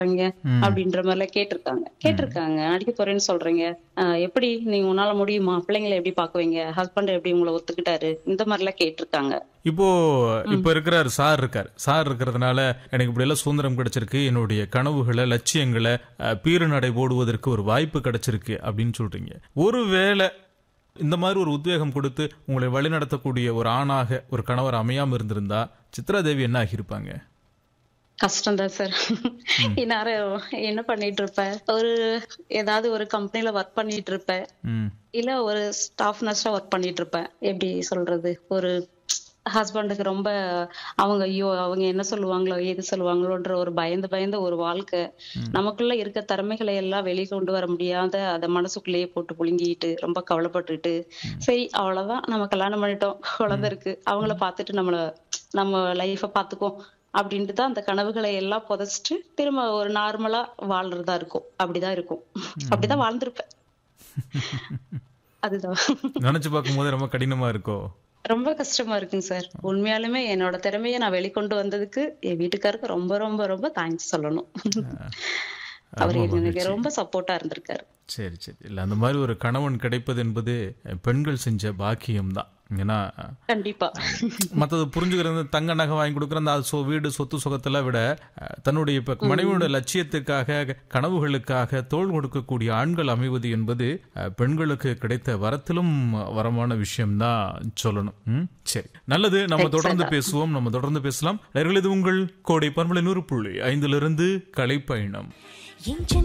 அப்படின்ற மாதிரி எல்லாம் கேட்டிருக்காங்க கேட்டிருக்காங்க அடிக்க போறேன்னு சொல்றீங்க ஆஹ் எப்படி நீங்க உன்னால முடியுமா பிள்ளைங்களை எப்படி பாக்குவீங்க ஹஸ்பண்ட் எப்படி உங்களை ஒத்துக்கிட்டாரு இந்த மாதிரி எல்லாம் கேட்டிருக்காங்க இப்போ இப்ப இருக்கிறார் சார் இருக்கார் சார் இருக்கிறதுனால எனக்கு இப்படி எல்லாம் சுதந்திரம் கிடைச்சிருக்கு என்னுடைய கனவுகளை லட்சியங்களை அஹ், பீறு நடை போடுவதற்கு ஒரு வாய்ப்பு கிடைச்சிருக்கு அப்படின்னு சொல்றீங்க ஒருவேளை இந்த மாதிரி ஒரு உத்வேகம் கொடுத்து உங்களை வழிநடத்தக்கூடிய ஒரு ஆணாக ஒரு கணவர் அமையாம இருந்திருந்தா சித்ரா தேவி என்ன ஆகியிருப்பாங்க கஷ்டம் தான் சார் இந்நேரம் என்ன பண்ணிட்டு இருப்பேன் ஒரு ஏதாவது ஒரு கம்பெனில ஒர்க் பண்ணிட்டு இருப்பேன் ம் இல்ல ஒரு ஸ்டாஃப் நர்ஸா ஒர்க் பண்ணிட்டு இருப்பேன் எப்படி சொல்றது ஒரு ஹஸ்பண்டுக்கு ரொம்ப அவங்க ஐயோ அவங்க என்ன சொல்லுவாங்களோ ஏது சொல்லுவாங்களோன்ற ஒரு பயந்து பயந்த ஒரு வாழ்க்கை நமக்குள்ள இருக்க திறமைகளை எல்லாம் வெளியே கொண்டு வர முடியாத அதை மனசுக்குள்ளேயே போட்டு புழுங்கிட்டு ரொம்ப கவலைப்பட்டுட்டு சரி அவ்வளவுதான் நம்ம கல்யாணம் பண்ணிட்டோம் குழந்தை இருக்கு அவங்கள பார்த்துட்டு நம்மள நம்ம லைஃப பாத்துக்கோ அப்படின்ட்டு தான் அந்த கனவுகளை எல்லாம் புதைச்சிட்டு திரும்ப ஒரு நார்மலா வாழ்றதா இருக்கும் அப்படிதான் இருக்கும் அப்படிதான் வாழ்ந்திருப்பேன் அதுதான் நினைச்சு பார்க்கும்போது ரொம்ப கடினமா இருக்கோ ரொம்ப கஷ்டமா இருக்குங்க சார் உண்மையாலுமே என்னோட திறமையை நான் வெளிக்கொண்டு வந்ததுக்கு என் வீட்டுக்காருக்கு ரொம்ப ரொம்ப ரொம்ப தேங்க்ஸ் சொல்லணும் அவர் எனக்கு ரொம்ப சப்போர்ட்டா இருந்திருக்காரு சரி சரி இல்ல அந்த மாதிரி ஒரு கணவன் கிடைப்பது என்பது அஹ், பெண்கள் செஞ்ச பாக்கியம் தான் ஏன்னா கண்டிப்பா மற்றது புரிஞ்சுக்கிறது தங்க நகை வாங்கி கொடுக்குற அந்த சொ வீடு சொத்து சுகத்தெல்லாம் விட அஹ், தன்னுடைய இப்ப மனைவியோட லட்சியத்துக்காக கனவுகளுக்காக தோள் கொடுக்கக்கூடிய ஆண்கள் அமைவது என்பது அஹ், பெண்களுக்கு கிடைத்த வரத்திலும் வரமான விஷயம்தான் சொல்லணும் ம்? சரி நல்லது நம்ம தொடர்ந்து பேசுவோம் நம்ம தொடர்ந்து பேசலாம் நேயர்களே, இது உங்கள் கோடை பண்பலை நூறு புள்ளி ஐந்திலிருந்து கலைப்பயணம் என்